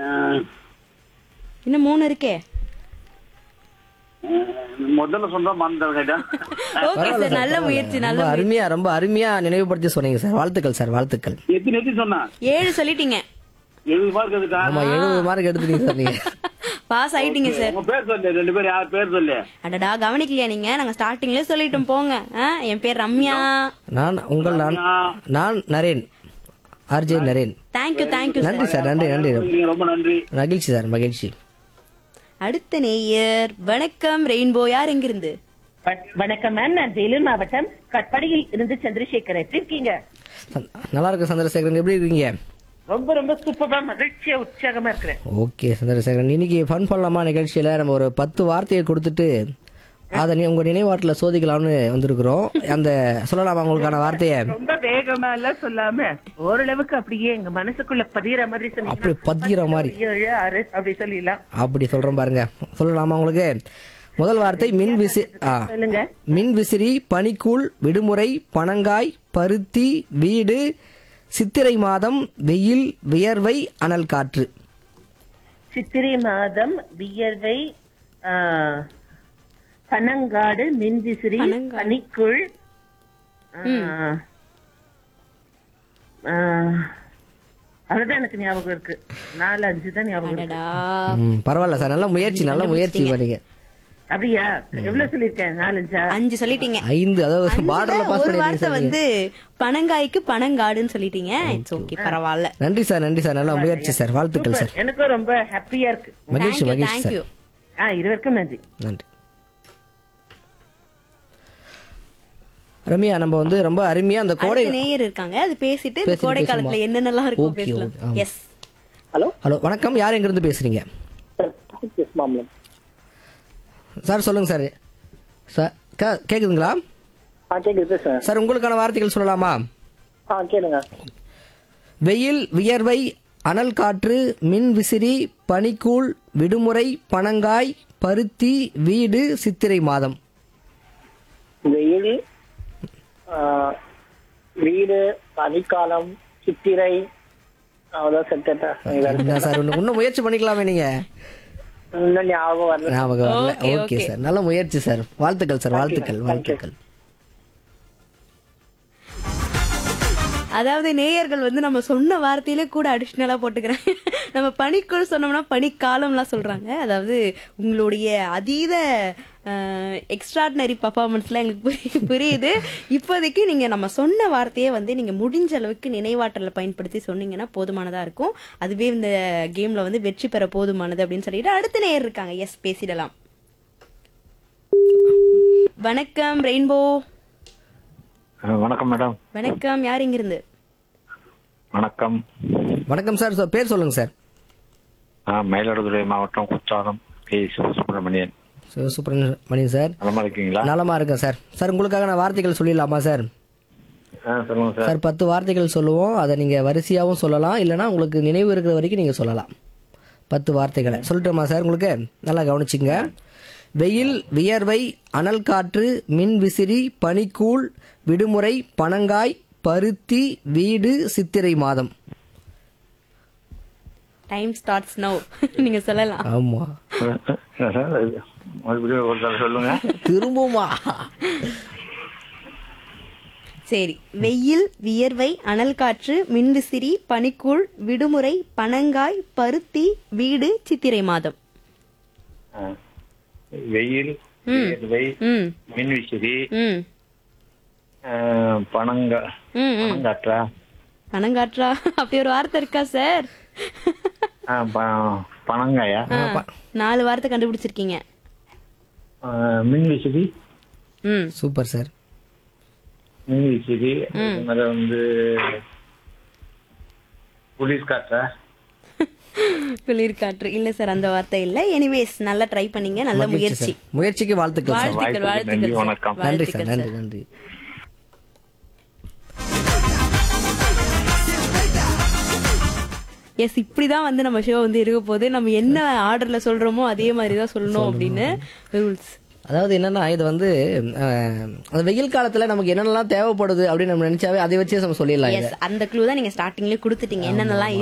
அஹ், இன்னும் மூணு இருக்கே அஹ், முதல்ல சொன்னா மறந்துட்டேன் கேட்டா ஓகே சார் நல்ல முயற்சி நல்ல ரொம்ப முயற்சி. அருமையா ரொம்ப அருமையா நினைவுபடுத்தி சொன்னீங்க சார் வாழ்த்துக்கள் சார் வாழ்த்துக்கள் எத்தனை எத்தி சொன்னா ஏழு சொல்லிட்டீங்க எழுபது மார்க் எதுக்கா ஆமா எழுபது மார்க் எடுத்துட்டீங்க சார் நீங்க பாஸ் ஆயிட்டீங்க சார் உங்க பேர் சொல்லு ரெண்டு பேர் யார் பேர் சொல்லு அடடா கவனிக்கலையா நீங்க நாங்க ஸ்டார்டிங்ல சொல்லிட்டோம் போங்க ஆ, என் பேர் ரம்யா நான் உங்கள் நான் நான் Naren RJ Naren thank you thank you sir நன்றி சார் நன்றி நன்றி நீங்க ரொம்ப நன்றி மகிழ்ச்சி சார் மகிழ்ச்சி அடுத்த நேயர் வணக்கம் ரெயின்போ யார் எங்கிருந்து வ- வணக்கம் மேம் நான் வேலூர் மாவட்டம் கட்படியில் இருந்து சந்திரசேகர் எப்படி இருக்கீங்க சந்- நல்லா இருக்கு சந்திரசேகரன் எப்படி இருக்கீங்க ரொம்ப ரொம்ப சூப்பரா மகிழ்ச்சியா உற்சாகமா இருக்கிறேன் ஓகே சந்திரசேகரன் இன்னைக்கு ஃபன் பண்ணலாமா நிகழ்ச்சியில நம்ம ஒரு பத்து வார்த்தையை கொடுத்துட்டு அதை நீ உங்க நினைவாட்டில் சோதிக்கலாம்னு வந்திருக்கிறோம் அந்த சொல்லலாமா உங்களுக்கான வார்த்தையை ரொம்ப வேகமா எல்லாம் சொல்லாம ஓரளவுக்கு அப்படியே எங்க மனசுக்குள்ள பதிகிற மாதிரி சொன்னீங்கன்னா, அப்படி பதிகிற மாதிரி. ஏழு ஆறு அப்படி சொல்லிடலாம் அப்படி சொல்றேன் பாருங்க சொல்லலாமா உங்களுக்கு முதல் வார்த்தை மின் விசி ஆ சொல்லுங்க மின் விசிறி பனிக்கூழ் விடுமுறை பனங்காய் பருத்தி வீடு சித்திரை மாதம் வெயில் வியர்வை அனல் காற்று சித்திரை மாதம் வியர்வை ஆ, பனங்காடு மின்விசிறி பனங்காடு. பனிக்குள் ஆ, ஆ, அதுதான் எனக்கு ஞாபகம் இருக்கு நாலு அஞ்சு தான் ஞாபகம் இருக்கு அடடா ம், பரவாயில்ல சார் நல்ல முயற்சி நல்ல முயற்சி பண்ணீங்க அப்படியா எவ்வளவு சொல்லிருக்கேன் நாலஞ்சா அஞ்சு சொல்லிட்டீங்க ஐந்து அதாவது பார்டர்ல பாஸ் ஒரு வார்த்தை பண்ணிருக்கீங்க வந்து பனங்காய்க்கு பனங்காடுன்னு சொல்லிட்டீங்க இட்ஸ் ஓகே பரவாயில்ல நன்றி சார் நன்றி சார் நல்ல முயற்சி சார் வாழ்த்துக்கள் சார் எனக்கும் ரொம்ப ஹாப்பியா இருக்கு மகிழ்ச்சி தேங்க்யூ மகிழ்ச்சி சார் தேங்க்யூ ஆ இருவருக்கும் நன்றி நன்றி ரம்யா நம்ம வந்து ரொம்ப அருமையா அந்த கோடை அடுத்த நேயர் இருக்காங்க அது பேசிட்டு இந்த பேசிட்டு கோடை காலத்துல பேசுமா? என்னென்னலாம் இருக்கும் Okay, பேசலாம் okay, ஆமா. எஸ் ஹலோ ஹலோ வணக்கம் யார் எங்க இருந்து பேசுறீங்க எஸ் மாமலம் சார் சொல்லுங்க சார் சார் கே- கேக்குதுங்களா ஆ கேக்குது பேசுறேன் சார் உங்களுக்கான வார்த்தைகள் சொல்லலாமா ஆ கேளுங்க வெயில் வியர்வை அனல் காற்று மின் விசிறி பனிக்கூழ் விடுமுறை பனங்காய் பருத்தி வீடு சித்திரை மாதம் வெயில் ஆ, வீடு பனிக்காலம் சித்திரை அவ்வளோதான் செட்டா என்ன சார் இன்னும் இன்னும் முயற்சி பண்ணிக்கலாமே நீங்க இன்னும் ஞாபகம் வரல ஞாபகம் வரல Okay, ஓகே okay. சார் நல்ல முயற்சி சார் வாழ்த்துக்கள் சார் வாழ்த்துக்கள் வாழ்த்துக்கள் அதாவது நேயர்கள் வந்து நம்ம சொன்ன வார்த்தையிலே கூட அடிஷ்னலா போட்டுக்கிறேன் நம்ம பனிக்குள் சொன்னோம்னா பனிக்காலம்லாம் சொல்றாங்க அதாவது உங்களுடைய அதீத எக்ஸ்ட்ராடினரி பர்ஃபார்மன்ஸ்லாம் எங்களுக்கு புரி- புரியுது இப்போதைக்கு நீங்க நம்ம சொன்ன வார்த்தையை வந்து நீங்க முடிஞ்ச அளவுக்கு நினைவாற்றலை பயன்படுத்தி சொன்னீங்கன்னா போதுமானதா இருக்கும் அதுவே இந்த கேம்ல வந்து வெற்றி பெற போதுமானது அப்படின்னு சொல்லிட்டு அடுத்த நேயர் இருக்காங்க எஸ் பேசிடலாம் வணக்கம் ரெயின்போ வணக்கம் மேடம் வணக்கம் யார் இங்கிருந்து வணக்கம் வணக்கம் சார் சார் பேர் சொல்லுங்க சார் நான் மயிலாடுதுறை மாவட்டம் குற்றாலம் கே சுப்பிரமணியன் சு- சுப்பிரமணியன் சார் நலமா இருக்கீங்களா நலமா இருக்கேன் சார் சார் உங்களுக்காக நான் வார்த்தைகள் சொல்லிடலாமா சார் ஆ, சொல்லுங்க சார் சார் பத்து வார்த்தைகள் சொல்லுவோம் அதை நீங்க வரிசையாவும் சொல்லலாம் இல்லைன்னா உங்களுக்கு நினைவு இருக்கிற வரைக்கும் நீங்க சொல்லலாம் பத்து வார்த்தைகளை சொல்லட்டுமா சார் உங்களுக்கு நல்லா கவனிச்சிங்க வெயில் வியர்வை அனல் காற்று மின் விசிறி பனிக்கூழ் விடுமுறை பனங்காய் பருத்தி வீடு சித்திரை மாதம் டைம் ஸ்டார்ட்ஸ் நோ நீங்க சொல்லலாம் ஆமா என்ன சார் இது? மறுபடியும் ஒரு தடவை சொல்லுங்க திரும்புமா சரி வெயில் வியர்வை அனல் காற்று மின்விசிறி பனிக்கூழ் விடுமுறை பனங்காய் பருத்தி வீடு சித்திரை மாதம் ஆ. வெயில் வியர்வை, ம் மின்விசிறி ம் ஆ, பனங்க ம் ம் பனங்காற்றா பனங்காற்றா அப்படி ஒரு வார்த்தை இருக்கா சார் ஆ, ப- பனங்காயா நாலு வார்த்தை கண்டுபிடிச்சிருக்கீங்க ஆ, மின்விசிறி ம் சூப்பர் சார் மின்விசிறி அது மாதிரி வந்து புலிஸ் காற்றா குளிர்காற்று இல்ல சார் அந்த வார்த்தை இல்ல எனிவேஸ் நல்லா ட்ரை பண்ணீங்க நல்ல முயற்சி முயற்சிக்கு வாழ்த்துக்கள் சார் வாழ்த்துக்கள் வாய்ப்புக்கு நன்றி, வாழ்த்துக்கள் வணக்கம். சார். நன்றி சார் வாழ்த்துக்கள் நன்றி சார். நன்றி எஸ் இப்படிதான் வந்து நம்ம ஷோ வந்து இருக்க போது நம்ம என்ன ஆர்டர்ல சொல்றோமோ அதே மாதிரி தான் சொல்லணும் அப்படின்னு ரூல்ஸ் அதாவது என்னன்னா இது வந்து அஹ், அந்த வெயில் காலத்துல நமக்கு என்னென்னலாம் தேவைப்படுது அப்படின்னு நம்ம நினைச்சாவே அதை வச்சே நம்ம சொல்லிடலாம் இதை. எஸ் அந்த க்ளூ தான் நீங்க ஸ்டார்டிங்லயே கொடுத்துட்டீங்க என்னென்னலாம்